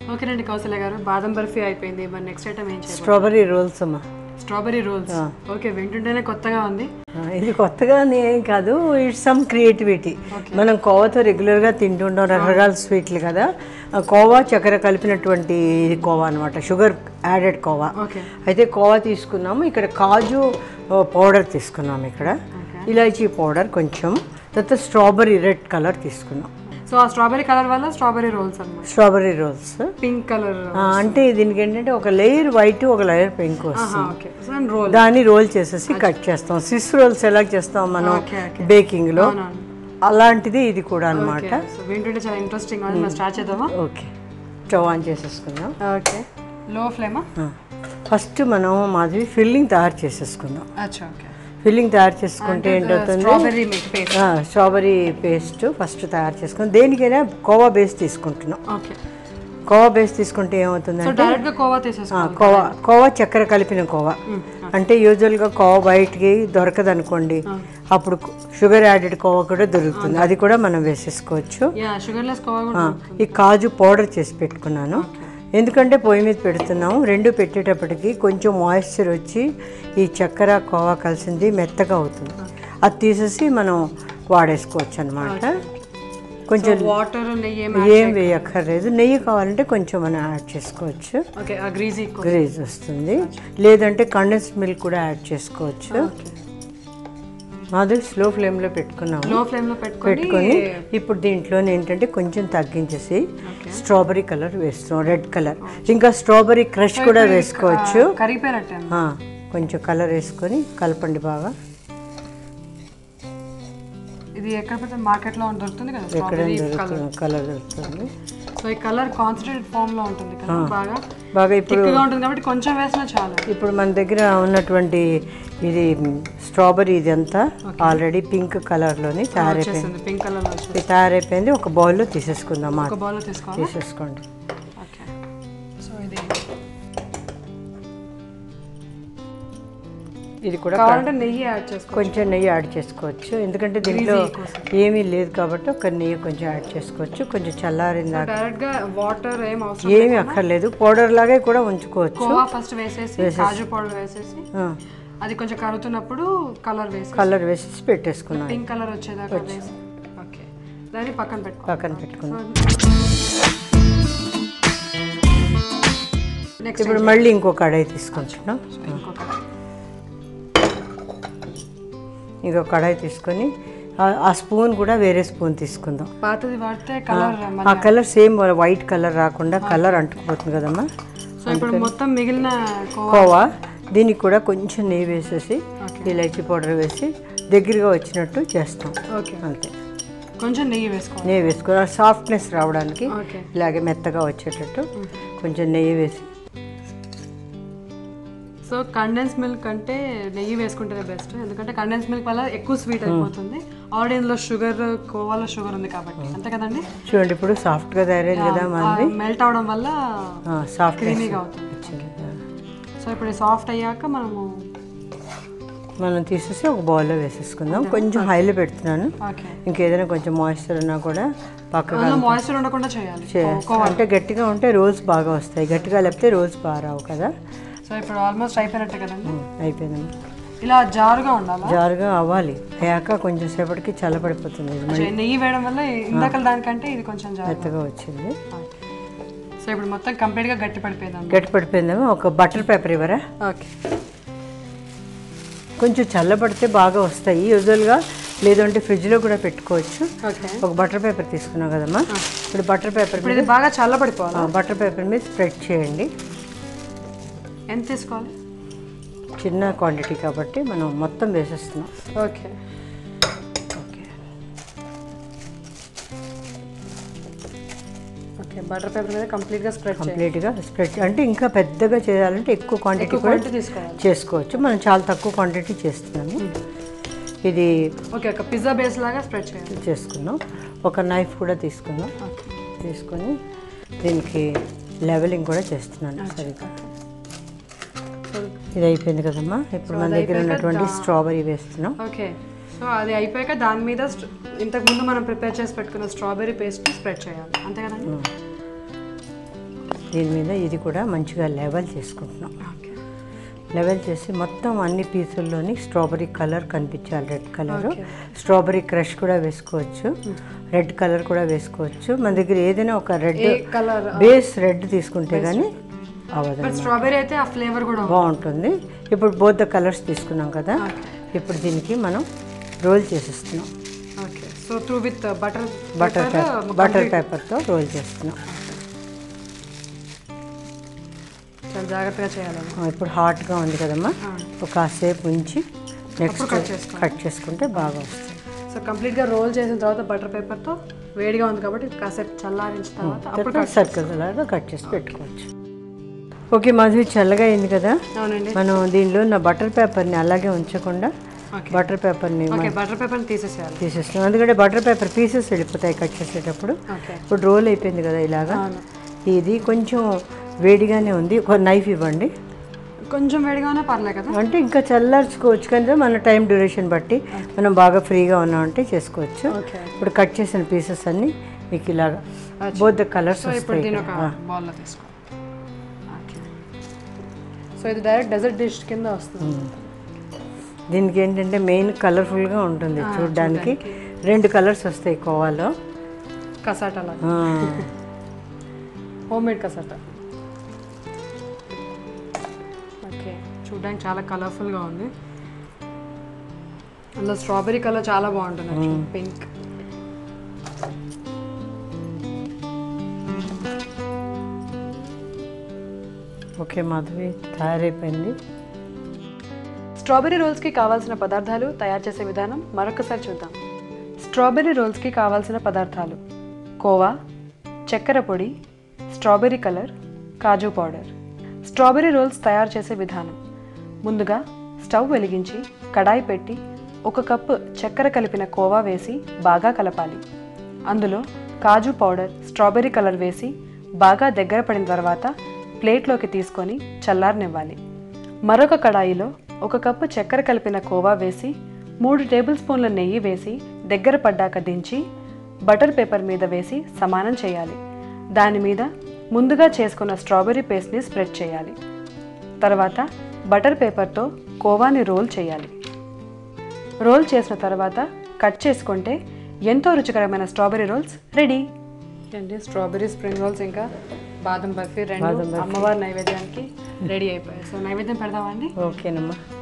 ఓకేనండి కౌశల్య గారు బాదం బర్ఫీ అయిపోయింది మరి నెక్స్ట్ ఐటమ్ ఏం చేయాలి స్ట్రాబెర్రీ రోల్స్ అమ్మా స్ట్రాబెరీ రోల్స్ ఓకే వింటుంటేనే కొత్తగా ఉంది ఆ, ఇది కొత్తగా ఏం కాదు ఇట్స్ సమ్ క్రియేటివిటీ మనం కోవాతో రెగ్యులర్గా తింటుంటాం రకరకాల స్వీట్లు కదా ఆ కోవా చక్కెర కలిపినటువంటి ఇది కోవా అనమాట షుగర్ యాడెడ్ కోవా ఓకే అయితే కోవా తీసుకున్నాము ఇక్కడ కాజు పౌడర్ తీసుకున్నాము ఇక్కడ ఇలాచీ పౌడర్ కొంచెం తర్వాత స్ట్రాబెర్రీ రెడ్ కలర్ తీసుకున్నాం సో ఆ స్ట్రాబెరీ కలర్ వల్ల స్ట్రాబెరీ రోల్స్ అన్నమాట స్ట్రాబెర్రీ రోల్స్ పింక్ కలర్ అంటే దీనికి ఏంటంటే ఒక లేయర్ వైట్ ఒక లేయర్ పింక్ వస్తుంది ఓకే సో రోల్ దాన్ని రోల్ చేసేసి కట్ చేస్తాం సిస్ రోల్స్ ఎలా చేస్తాం మనం ఓకే ఓకే బేకింగ్లో అవునవును అలాంటిది ఇది కూడా అన్నమాట ఓకే సో వింటుంటే చాలా ఇంట్రెస్టింగ్ ఉంది మనం స్టార్ట్ చేద్దామా ఓకే స్టవ్ ఆన్ చేసేసుకుందాం ఓకే లో ఫ్లేమా ఫస్ట్ మనం మాది ఫిల్లింగ్ తయారు చేసేసుకుందాం అచ్చా ఓకే ఫిల్లింగ్ తయారు చేసుకుంటే ఏంటవుతుంది strawberry milk paste strawberry paste first తయారు చేసుకుని దేనికైనా కోవా బేస్ తీసుకుంటున్నాం ఓకే కోవా బేస్ తీసుకుంటే సో ఏమవుతుందంటే డైరెక్ట్ గా కోవా ఆ, తీసేసుకోవాలి కోవా కోవా చక్కెర కలిపిన కోవా అంటే యూజువల్గా కోవా బయటికి దొరకదు అనుకోండి అప్పుడు షుగర్ యాడెడ్ కోవా కూడా దొరుకుతుంది అది కూడా మనం వేసేసుకోవచ్చు యా షుగర్ లెస్ కోవా కూడా ఆ, ఈ కాజు పౌడర్ చేసి పెట్టుకున్నాను ఎందుకంటే పొయ్యి మీద పెడుతున్నాము రెండు పెట్టేటప్పటికి కొంచెం మాయిశ్చర్ వచ్చి ఈ చక్కెర కోవా కలిసింది మెత్తగా అవుతుంది అది తీసేసి మనం వాడేసుకోవచ్చు అనమాట కొంచెం వాటర్ నెయ్యి ఏమి ఏం వేయక్కర్లేదు నెయ్యి కావాలంటే కొంచెం మనం యాడ్ చేసుకోవచ్చు ఓకే ఆ గ్రీజీ గ్రేజ్ వస్తుంది లేదంటే కండెన్స్ మిల్క్ కూడా యాడ్ చేసుకోవచ్చు మాది స్లో ఫ్లేమ్లో పెట్టుకున్నాము లో ఫ్లేమ్ లో పెట్టుకొని పెట్టుకొని ఇప్పుడు దీంట్లో ఏంటంటే కొంచెం తగ్గించేసి స్ట్రాబెరీ కలర్ వేస్తున్నాం రెడ్ కలర్ ఇంకా స్ట్రాబెరీ క్రష్ కూడా వేసుకోవచ్చు కరిగిపోయినట్టే ఆ, కొంచెం కలర్ వేసుకొని కలపండి బాగా ఇది ఎక్కడ పెడితే మార్కెట్ లో దొరుకుతుంది కదా ఎక్కడ స్ట్రాబెరీ దొరుకుతుంది కలర్ దొరుకుతుంది సో ఈ కలర్ కాన్సన్ట్రేటెడ్ ఫామ్ లో ఉంటుంది కదా బాగా బాగా ఇప్పుడు థిక్ గా ఉంటుంది కాబట్టి కొంచెం వేసినా చాలు ఇప్పుడు మన దగ్గర ఉన్నటువంటి ఇది స్ట్రాబెరీ ఇదంతా ఆల్రెడీ పింక్ కలర్లోని తయారైపోయింది వచ్చేసింది పింక్ కలర్ లో వచ్చేసింది ఇది తయారైపోయింది ఒక బౌల్లో తీసేసుకుందాం మా ఒక బౌల్ లో తీసుకోవాలి తీసేసుకోండి ఓకే సో ఇది ఇది కూడా కావాలంటే నెయ్యి యాడ్ చేసుకో కొంచెం నెయ్యి యాడ్ చేసుకోవచ్చు ఎందుకంటే దీంట్లో ఏమీ లేదు కాబట్టి ఒక నెయ్యి కొంచెం యాడ్ చేసుకోవచ్చు కొంచెం చల్లారిందాక డైరెక్ట్ గా వాటర్ ఏం అవసరం ఏమీ అక్కర్లేదు పౌడర్ లాగే కూడా ఉంచుకోవచ్చు కోవా ఫస్ట్ వేసేసి కాజు పౌడర్ వేసేసి ఆ, అది కొంచెం కరుగుతున్నప్పుడు కలర్ వేసి కలర్ వేసేసి పెట్టేసుకున్నాం పింక్ కలర్ వచ్చేదాకా వేసి ఓకే దాన్ని పక్కన పెట్టుకో పక్కన పెట్టుకున్నాం నెక్స్ట్ ఇప్పుడు మళ్ళీ ఇంకో కడాయి తీసుకుంటున్నాం ఇంకొక ఇంకో కడాయి తీసుకొని ఆ- ఆ స్పూన్ కూడా వేరే స్పూన్ తీసుకుందాం పాతది వాడితే కలర్ ఆ కలర్ సేమ్ వైట్ కలర్ రాకుండా కలర్ అంటుకుపోతుంది కదమ్మా సో ఇప్పుడు మొత్తం మిగిలిన కోవా కోవా దీనికి కూడా కొంచెం నెయ్యి వేసేసి ఇలాచీ పౌడర్ వేసి దగ్గరగా వచ్చినట్టు చేస్తాం ఓకే అంతే కొంచెం నెయ్యి వేసుకోవాలి నెయ్యి వేసుకొని సాఫ్ట్నెస్ రావడానికి ఓకే ఇలాగే మెత్తగా వచ్చేటట్టు కొంచెం నెయ్యి వేసి సో కండెన్స్ మిల్క్ అంటే నెయ్యి వేసుకుంటేనే బెస్ట్ ఎందుకంటే కండెన్స్ మిల్క్ వల్ల ఎక్కువ స్వీట్ అయిపోతుంది ఆల్రెడీ ఇందులో షుగర్ కోవాలో షుగర్ ఉంది కాబట్టి అంతే కదండి చూడండి ఇప్పుడు సాఫ్ట్గా తయారైంది కదా మనది మెల్ట్ అవడం వల్ల సాఫ్ట్ క్రీమీగా అవుతుంది సో ఇప్పుడు సాఫ్ట్ అయ్యాక మనము మనం తీసేసి ఒక బౌల్లో వేసేసుకుందాం కొంచెం హైలో పెడుతున్నాను ఓకే ఇంకేదైనా కొంచెం మాయిశ్చర్ ఉన్నా కూడా పక్కగా అందులో మాయిశ్చర్ ఉండకుండా చేయాలి చేస్తాం అంటే గట్టిగా ఉంటే రోల్స్ బాగా వస్తాయి గట్టిగా లేకపోతే రోల్స్ బాగా రావు కదా సో ఇప్పుడు ఆల్మోస్ట్ అయిపోయినట్టే కదండి అయిపోయింది ఇలా జారుగా ఉండాలా జారుగా అవ్వాలి అయ్యాక కొంచెం సేపటికి చల్లబడిపోతుంది ఇది సో నెయ్యి వేయడం వల్ల ఇందాక దానికంటే ఇది కొంచెం జారు మెత్తగా వచ్చింది సో ఇప్పుడు మొత్తం కంప్లీట్ గా గట్టి పడిపోయింది గట్టి పడిపోయిందేమో ఒక బటర్ పేపర్ ఇవ్వరా ఓకే కొంచెం చల్లబడితే బాగా వస్తాయి యూజువల్గా లేదంటే ఫ్రిడ్జ్లో కూడా పెట్టుకోవచ్చు ఓకే ఒక బటర్ పేపర్ తీసుకున్నాం కదమ్మా ఇప్పుడు బటర్ పేపర్ ఇప్పుడు ఇది బాగా చల్లబడిపోవాలి బటర్ పేపర్ మీద స్ప్రెడ్ చేయండి ఎంత తీసుకోవాలి చిన్న క్వాంటిటీ కాబట్టి మనం మొత్తం వేసేస్తున్నాం okay okay okay butter paper మీద కంప్లీట్ గా స్ప్రెడ్ చేయాలి కంప్లీట్గా స్ప్రెడ్ అంటే ఇంకా పెద్దగా చేయాలంటే ఎక్కువ క్వాంటిటీ ఎక్కువ కూడా క్వాంటిటీ తీసుకోవాలి చేసుకోవచ్చు మనం చాలా తక్కువ క్వాంటిటీ చేస్తున్నాము ఇది ఓకే ఒక పిజ్జా బేస్ లాగా స్ప్రెడ్ చేయాలి చేసుకున్నాం ఒక నైఫ్ కూడా తీసుకుందాం ఓకే తీసుకొని దీనికి లెవెలింగ్ కూడా చేస్తున్నాను సరిగ్గా సో ఇది అయిపోయింది కదమ్మా ఇప్పుడు మన దగ్గర ఉన్నటువంటి స్ట్రాబెరీ వేస్తున్నాం ఓకే సో అది అయిపోయాక దాని మీద స్ట్ర- ఇంతకు ముందు మనం ప్రిపేర్ చేసి పెట్టుకున్న స్ట్రాబెరీ పేస్ట్ స్ప్రెడ్ చేయాలి అంతే కదండి దీని మీద ఇది కూడా మంచిగా లెవెల్ చేసుకుంటున్నాం ఓకే లెవెల్ చేసి మొత్తం అన్ని పీసుల్లోని స్ట్రాబెరీ కలర్ కనిపించాలి red colour Okay. Strawberry crush కూడా వేసుకోవచ్చు రెడ్ కలర్ కూడా వేసుకోవచ్చు మన దగ్గర ఏదైనా ఒక రెడ్ ఏ కలర్ బేస్ రెడ్ తీసుకుంటే కానీ అవ్వదు బట్ స్ట్రాబెరీ అయితే ఆ ఫ్లేవర్ కూడా బాగుంటుంది ఇప్పుడు బోత్ ద కలర్స్ తీసుకున్నాం కదా ఇప్పుడు దీనికి మనం రోల్ చేసేస్తున్నాం okay so through with butter butter paper butter పేపర్తో రోల్ చేస్తున్నాం చాలా జాగ్రత్తగా చేయాలి ఆ, ఇప్పుడు హాట్గా ఉంది కదమ్మా ఒక కాసేపు ఉంచి నెక్స్ట్ cut చేసుకోవాలి. కట్ చేసుకుంటే బాగా వస్తుంది సో కంప్లీట్గా రోల్ చేసిన తర్వాత బటర్ పేపర్తో వేడిగా ఉంది కాబట్టి కాసేపు చల్లారించిన తర్వాత అప్పుడు తర్వాత సర్కిల్ లాగా కట్ చేసి పెట్టుకోవచ్చు ఓకే మాధవి చల్లగా అయింది కదా అవునండి మనం దీనిలో ఉన్న బటర్ పేపర్ని అలాగే ఉంచకుండా ఓకే బటర్ పేపర్ని ఓకే బటర్ పేపర్ని తీసేసేయాలి తీసేస్తున్నాం ఎందుకంటే బటర్ పేపర్ పీసెస్ వెళ్ళిపోతాయి కట్ చేసేటప్పుడు ఓకే ఇప్పుడు రోల్ అయిపోయింది కదా ఇలాగా అవును ఇది కొంచెం వేడిగానే ఉంది ఒక నైఫ్ ఇవ్వండి కొంచెం వేడిగానే పర్లేదు కదా అంటే ఇంకా చల్లార్చుకోవచ్చు కానీ మన టైం డ్యూరేషన్ బట్టి మనం బాగా ఫ్రీగా ఉన్నామంటే చేసుకోవచ్చు ఓకే ఇప్పుడు కట్ చేసిన పీసెస్ అన్ని మీకు ఇలాగా బోత్ ద కలర్స్ సో ఇప్పుడు వస్తాయి దీని ఒక బౌల్లో తీసుకో ఓకే సో ఇది డైరెక్ట్ డెజర్ట్ డిష్ కింద వస్తుంది దీనికి ఏంటంటే మెయిన్ కలర్ఫుల్గా ఉంటుంది చూడడానికి రెండు కలర్స్ వస్తాయి కోవాలో కసాటా లాగా ఆ, హోమ్ మేడ్ కసాటా ఓకే చూడడానికి చాలా కలర్ఫుల్గా ఉంది అందులో స్ట్రాబెరీ కలర్ చాలా బాగుంటుంది పింక్ ఓకే మాధవి తయారైపోయింది స్ట్రాబెరీ రోల్స్కి కావాల్సిన పదార్థాలు తయారు చేసే విధానం మరొకసారి చూద్దాం స్ట్రాబెరీ రోల్స్కి కావాల్సిన పదార్థాలు కోవా చక్కెర పొడి స్ట్రాబెరీ కలర్ కాజు పౌడర్ స్ట్రాబెరీ రోల్స్ తయారు చేసే విధానం ముందుగా స్టవ్ వెలిగించి కడాయి పెట్టి ఒక కప్పు చక్కెర కలిపిన కోవా వేసి బాగా కలపాలి అందులో కాజు పౌడర్ స్ట్రాబెరీ కలర్ వేసి బాగా దగ్గర పడిన తర్వాత ప్లేట్లోకి తీసుకొని చల్లారనివ్వాలి మరొక కడాయిలో ఒక కప్పు చక్కెర కలిపిన కోవా వేసి మూడు టేబుల్ స్పూన్ల నెయ్యి వేసి దగ్గర పడ్డాక దించి బటర్ పేపర్ మీద వేసి సమానం చేయాలి దాని మీద ముందుగా చేసుకున్న స్ట్రాబెర్రీ పేస్ట్ని స్ప్రెడ్ చేయాలి తర్వాత బటర్ పేపర్తో కోవాని రోల్ చేయాలి రోల్ చేసిన తర్వాత కట్ చేసుకుంటే ఎంతో రుచికరమైన స్ట్రాబెర్రీ రోల్స్ రెడీ అండి స్ట్రాబెర్రీ స్ప్రింగ్ రోల్స్ ఇంకా బాదం బర్ఫీ రెండు అమ్మవారి నైవేద్యానికి రెడీ అయిపోయాయి సో నైవేద్యం పెడదామండి ఓకేనమ్మా